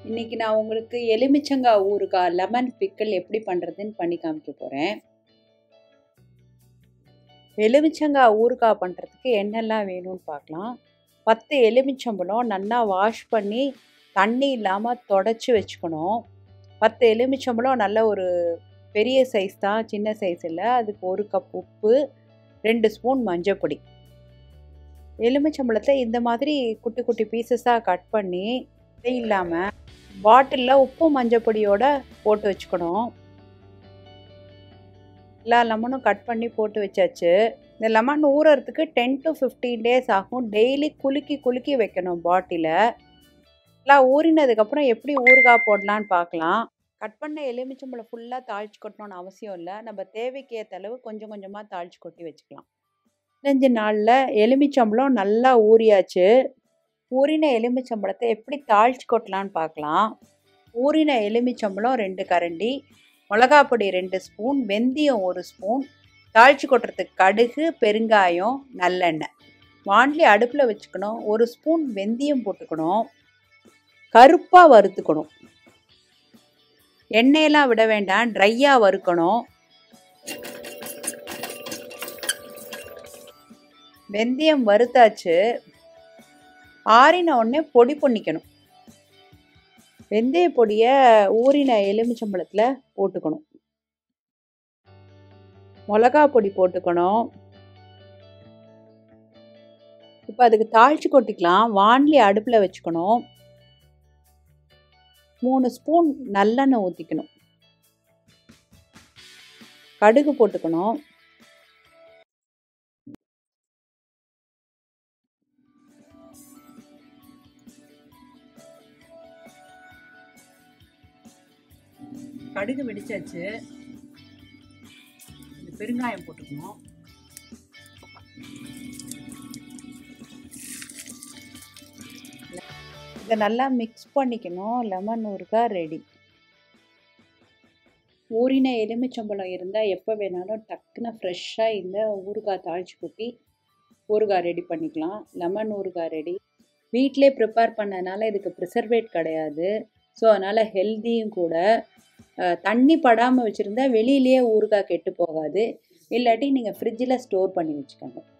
இன்னைக்கு நான் உங்களுக்கு எலுமிச்சங்காய் ஊறுகாய் லெமன் பிக்கிள் எப்படி பண்ணுறதுன்னு பண்ணி காமிக்க போகிறேன் எலுமிச்சங்காய் ஊறுகாய் பண்ணுறதுக்கு என்னெல்லாம் வேணும்னு பார்க்கலாம் பத்து எலுமிச்சம்பழம் நல்லா வாஷ் பண்ணி தண்ணி இல்லாமல் தொடச்சி வச்சுக்கணும் பத்து எலுமிச்சம்பழம் நல்ல ஒரு பெரிய சைஸ் தான் சின்ன சைஸ் இல்லை அதுக்கு ஒரு கப் உப்பு ரெண்டு ஸ்பூன் மஞ்சப்பொடி எலுமிச்சம்பழத்தை இந்த மாதிரி குட்டி குட்டி பீசஸாக கட் பண்ணி இல்லாமல் பாட்டிலில் உப்பு மஞ்சப்பொடியோட போட்டு வச்சுக்கணும் எல்லா லெமனும் கட் பண்ணி போட்டு வச்சாச்சு இந்த லெமன் ஊறுறதுக்கு டென் டு ஃபிஃப்டீன் டேஸ் ஆகும் டெய்லி குலுக்கி குலுக்கி வைக்கணும் பாட்டில எல்லாம் ஊறினதுக்கப்புறம் எப்படி ஊறுகாய் போடலான்னு பார்க்கலாம் கட் பண்ண எலுமிச்சம்பழம் ஃபுல்லாக தாளிச்சு கொட்டணும்னு அவசியம் இல்லை நம்ம தேவைக்கு ஏற்ற அளவு கொஞ்சம் கொஞ்சமாக தாளிச்சு கொட்டி வச்சுக்கலாம் பதினஞ்சு நாளில் எலுமிச்சம்பழம் நல்லா ஊறியாச்சு ஊறின எலுமிச்சம்பழத்தை எப்படி தாளிச்சு கொட்டலான்னு பார்க்கலாம் ஊறின எலுமிச்சம்பழம் ரெண்டு கரண்டி மிளகாப்பொடி ரெண்டு ஸ்பூன் வெந்தயம் ஒரு ஸ்பூன் தாளிச்சு கொட்டுறதுக்கு கடுகு பெருங்காயம் நல்லெண்ணெய் வாண்லி அடுப்பில் வச்சுக்கணும் ஒரு ஸ்பூன் வெந்தயம் போட்டுக்கணும் கருப்பாக வறுத்துக்கணும் எண்ணெயெல்லாம் விட வேண்டாம் ட்ரையாக வறுக்கணும் வெந்தயம் வறுத்தாச்சு ஆறின உடனே பொடி பண்ணிக்கணும் வெந்தய பொடியை ஊறின எலுமிச்சம்பழத்தில் போட்டுக்கணும் மிளகா பொடி போட்டுக்கணும் இப்போ அதுக்கு தாளிச்சு கொட்டிக்கலாம் வான்லி அடுப்பில் வச்சுக்கணும் மூணு ஸ்பூன் நல்லெண்ணெய் ஊற்றிக்கணும் கடுகு போட்டுக்கணும் கடுகு வெடிச்சாச்சு பெருங்காயம் போட்டுக்கணும் இதை நல்லா மிக்ஸ் பண்ணிக்கணும் லெமன் ஊறுகாய் ரெடி ஊறின எலுமிச்சம்பழம் இருந்தால் எப்போ வேணாலும் டக்குன்னு ஃப்ரெஷ்ஷாக இந்த ஊறுகாய் தாளிச்சு கொட்டி ஊறுகாய் ரெடி பண்ணிக்கலாம் லெமன் ஊறுகாய் ரெடி வீட்டிலே ப்ரிப்பேர் பண்ணனால இதுக்கு ப்ரிசர்வேட் கிடையாது ஸோ அதனால் ஹெல்த்தியும் கூட தண்ணி படாமல் வச்சுருந்தா வெளியிலேயே ஊறுகாய் கெட்டு போகாது இல்லாட்டி நீங்கள் ஃப்ரிட்ஜில் ஸ்டோர் பண்ணி வச்சுக்கோங்க